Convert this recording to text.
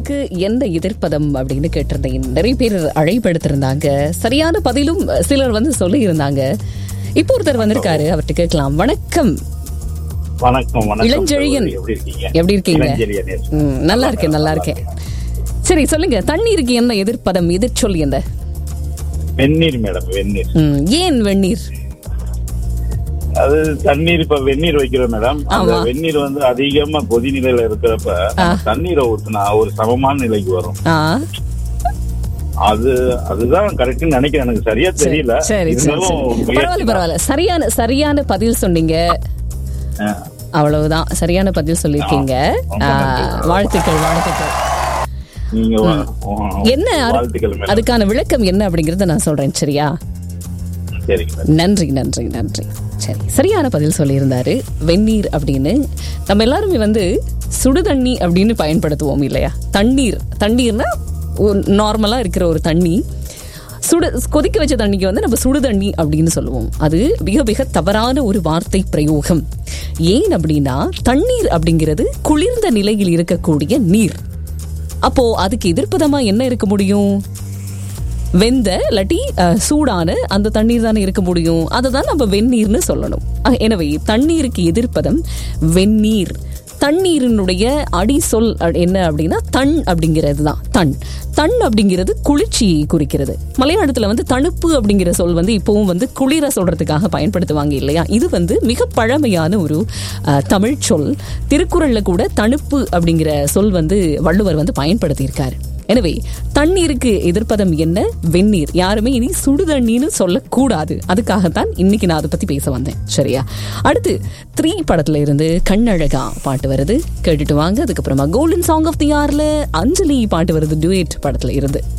தண்ணீருக்கு எந்த எதிர்ப்பதம் அப்படின்னு கேட்டிருந்தேன் நிறைய பேர் அழைப்படுத்திருந்தாங்க சரியான பதிலும் சிலர் வந்து சொல்லியிருந்தாங்க இப்போ ஒருத்தர் வந்திருக்காரு அவர்கிட்ட கேட்கலாம் வணக்கம் வணக்கம் வணக்கம் இளஞ்செழியன். எப்படி இருக்கீங்க எப்படி இருக்கீங்க இளஞ்செழியன். ம், நல்லா இருக்கேன் நல்லா இருக்கேன் சரி சொல்லுங்க தண்ணீருக்கு என்ன எதிர்ப்பதம் எதிர்ச்சொல் என்ன வெந்நீர் மேடம் வெந்நீர் ம், ஏன் வெந்நீர் அது தண்ணீர் இப்ப வெந்நீர் வைக்கிறோம் மேடம் அந்த ஆமா. வெந்நீர் வந்து அதிகமா கொதிநிலையில இருக்கிறப்ப நம்ம தண்ணீரை ஊத்துனா ஒரு சமமான நிலைக்கு வரும் ஆ அது அதுதான் கரெக்ட்னு நினைக்கிறேன் எனக்கு சரியா தெரியல சரி சரி இருந்தாலும் சரி. முயற்சி பரவாயில்ல பரவாயில்ல சரியான சரியான பதில் சொன்னீங்க தான். ஆ. அவ்வளவுதான் சரியான பதில் சொல்லியிருக்கீங்க ரொம்ப ஆ, நன்றி. வாழ்த்துக்கள் வாழ்த்துக்கள் நீங்க வா- வா- என்ன அரு- வாழ்த்துக்கள் மேடம் அதுக்கான விளக்கம் என்ன அப்படிங்கறத நான் சொல்றேன் சரியா சரிங்க மேடம் நன்றி நன்றி நன்றி சரி சரியான பதில் சொல்லியிருந்தாரு வெந்நீர் அப்படின்னு நம்ம எல்லாருமே வந்து சுடு தண்ணி அப்படின்னு பயன்படுத்துவோம் இல்லையா தண்ணீர் தண்ணீர்னா நார்மலா இருக்கிற ஒரு தண்ணி சுடு கொதிக்க வச்ச தண்ணிக்கு வந்து நம்ம சுடு தண்ணி அப்படின்னு சொல்லுவோம் அது மிக மிக தவறான ஒரு வார்த்தை பிரயோகம் ஏன் அப்படின்னா தண்ணீர் அப்படிங்கிறது குளிர்ந்த நிலையில் இருக்கக்கூடிய நீர் அப்போ அதுக்கு எதிர்ப்பதமா என்ன இருக்க முடியும் வெந்த இல்லாட்டி அஹ், சூடான அந்த தண்ணீர் தானே இருக்க முடியும் அதை தான் நம்ம வெந்நீர்னு சொல்லணும் அஹ், எனவே தண்ணீருக்கு எதிர்ப்பதம் வெந்நீர் தண்ணீரினுடைய அடி சொல் அ- என்ன அப்படின்னா தண் அப்படிங்கிறது தான் தண் தண் அப்படிங்கிறது குளிர்ச்சியை குறிக்கிறது மலையாளத்துல வந்து தணுப்பு அப்படிங்கிற சொல் வந்து இப்பவும் வந்து குளிர சொல்றதுக்காக பயன்படுத்துவாங்க இல்லையா இது வந்து மிக பழமையான ஒரு அஹ், தமிழ் சொல் திருக்குறள்ல கூட தணுப்பு அப்படிங்கிற சொல் வந்து வள்ளுவர் வந்து பயன்படுத்தியிருக்காரு எனவே தண்ணீருக்கு எதிர்ப்பதம் என்ன வெந்நீர் யாருமே இனி சுடு தண்ணின்னு சொல்லக்கூடாது அதுக்காகத்தான் இன்னைக்கு நான் அதை பத்தி பேச வந்தேன் சரியா அடுத்து த்ரீ படத்துல இருந்து கண்ணழகா பாட்டு வருது கேட்டுட்டு வாங்க அதுக்கப்புறமா கோல்டன் சாங் ஆஃப் தி ஆர்ல அஞ்சலி பாட்டு வருது டுயட் படத்துல இருந்து